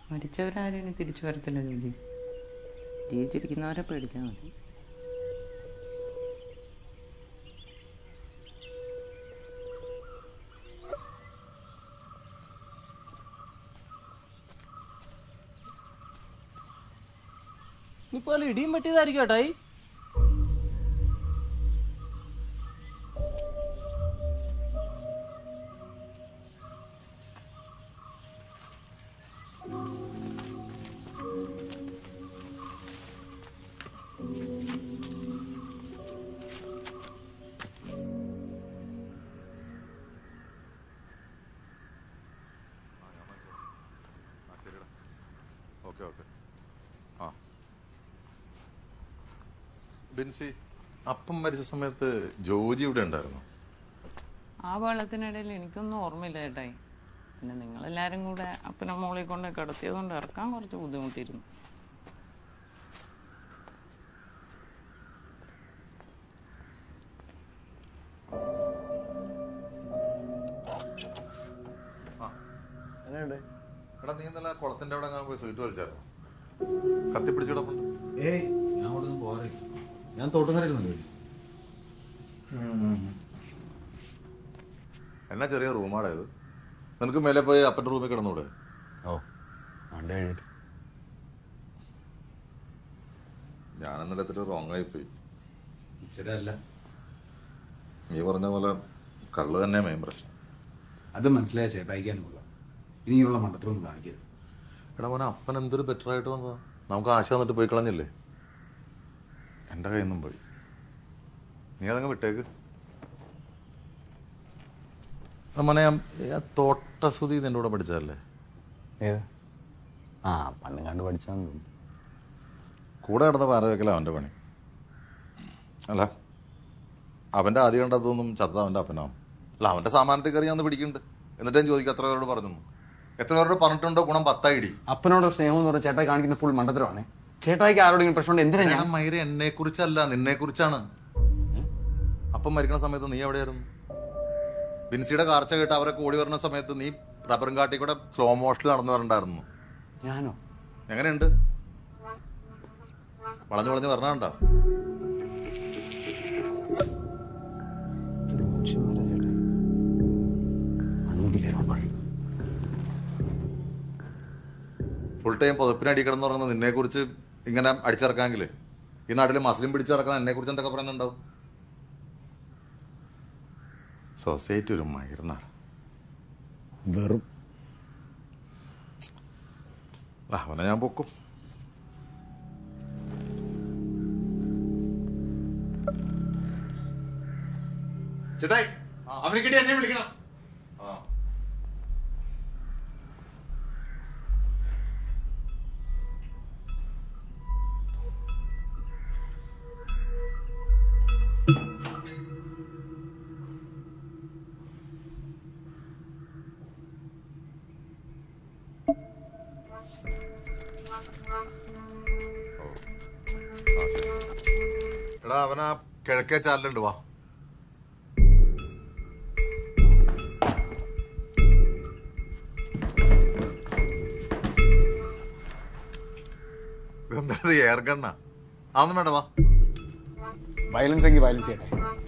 മരിച്ചവരാരും ഇനി തിരിച്ചു വരത്തില്ല ജോജി ജീവിച്ചിരിക്കുന്നവരെ പേടിച്ചാൽ മതി ഇപ്പൊ വല്ല ഇടിയും പറ്റിയതായിരിക്കും ഏട്ടായി ഓക്കെ ഓക്കെ ആ ബെൻസി അപ്പം മരിച്ച സമയത്ത് ജോജി ഇവിടെ ഉണ്ടായിരുന്നു ആ വെള്ളത്തിനിടയിൽ എനിക്കൊന്നും ഓർമ്മയില്ല ചേട്ടായി പിന്നെ നിങ്ങളെല്ലാരും കൂടെ അപ്പനെ മോളെ കൊണ്ട് കിടത്തിയത് കൊണ്ട് ഇറക്കാൻ കുറച്ച് ബുദ്ധിമുട്ടിയിരുന്നു എങ്ങനെയുണ്ട് എടാ നീ ഇന്നലെ കുളത്തിന്റെ അവിടെ അങ്ങനെ പോയി സീറ്റ് വലിച്ചായിരുന്നു കത്തി പിടിച്ച് കിടപ്പുണ്ട് ഏയ് ഞാൻ അവിടെ ഒന്നും പോകാറില്ല ഞാൻ തോട്ടുന്നറിയുന്നല്ലോ എന്നാ ചെറിയ റൂമാടാ ഇത് നിനക്ക് മേലെ പോയി അപ്പന്റെ റൂമിൽ കിടന്നൂടെ ഓ ആണ്ട് കഴിഞ്ഞിട്ട് ഞാൻ ഇന്നലെ എത്തിട്ട് റോങ് ആയി പോയി ശരിയല്ല നീ പറഞ്ഞ പോലെ കള്ള് തന്നെ മെയിൻ പ്രശ്നം അത് മനസ്സിലായ ചേട്ടായിക്കാൻ കൊള്ളാം ഇനിയുള്ള മണ്ടത്തിലൊന്നും കാണിക്കരുത് എടാ മോനെ അപ്പൻ എന്തൊരു ബെറ്റർ ആയിട്ട് വന്നതാ നമുക്ക് ആശ വന്നിട്ട് പോയി കളഞ്ഞില്ലേ എൻ്റെ കയ്യിൽ നിന്നും പോയി നീ അതങ്ങ് വിട്ടേക്ക് ആ മോനെ ആ തോട്ടസുതി നിന്റെ കൂടെ പഠിച്ചതല്ലേ ഏത് ആ പണ്ട് കണ്ട് പഠിച്ചാന്ന് തോന്നുന്നു കൂടെ കിടന്ന പാര വെക്കല അവൻ്റെ പണി അല്ല അവൻ്റെ ആദ്യം കണ്ടതൊന്നും ചത്ത അവൻ്റെ അപ്പനാവും അല്ല അവൻ്റെ സാമാനത്തിൽ കയറി ഞാൻ ഒന്ന് പിടിക്കുന്നുണ്ട് എന്നിട്ട് ഞാൻ ചോദിക്കും എത്ര പേരോട് പറഞ്ഞു എത്ര പേരോട് പറഞ്ഞിട്ടുണ്ടോ ഗുണം പത്തായിടി അപ്പനോട് സ്നേഹം എന്ന് പറഞ്ഞാൽ ചേട്ടായി കാണിക്കുന്ന ഫുൾ മണ്ടത്തരമാണ് ചേട്ടായിക്ക് ആരോടെങ്കിലും പ്രശ്നം എന്തിനാ ഞാൻ ഞാൻ മൈര എന്നെ കുറിച്ചല്ല നിന്നെ കുറിച്ചാണ് അപ്പം മരിക്കണ സമയത്ത് നീ എവിടെയായിരുന്നു ബിൻസിയുടെ കാർച്ച കേട്ട് അവരൊക്കെ ഓടി വരുന്ന സമയത്ത് നീ റബ്ബറും കാട്ടി കൂടെ സ്ലോ മോഷനിൽ നടന്നു വരണ്ടായിരുന്നു ഞാനോ എങ്ങനെയുണ്ട് വളഞ്ഞു വളഞ്ഞു പറഞ്ഞാണ്ടാ ഇതൊരു മനുഷ്യന്മാരാ ചേട്ടാ അൺബിലീവബിൾ ഫുൾ ടൈം പുതപ്പിനടി കിടന്ന് പറയുന്നത് നിന്നെ കുറിച്ച് ഇങ്ങനെ അടിച്ചിറക്കാമെങ്കിൽ ഈ നാട്ടിൽ മസ്ലിം പിടിച്ചു നടക്കുന്ന എന്നെ കുറിച്ച് എന്തൊക്കെ പറയുന്നുണ്ടാവും സൊസൈറ്റി ഒരു മൈറിനാണ് വെറും അവനെ ഞാൻ പൊക്കും ചേട്ടായി അവനെ കിട്ടി എന്നെ വിളിക്കണം ആ ആ, ശരി. എടാ അവനാ കിഴക്കേ ചാലിലുണ്ട് വാ എന്താ എയർ ഗണ്ണ അതൊന്നും വേണ്ട വാ വയലൻസ് എങ്കിൽ വയലൻസ് ചെയ്യട്ടെ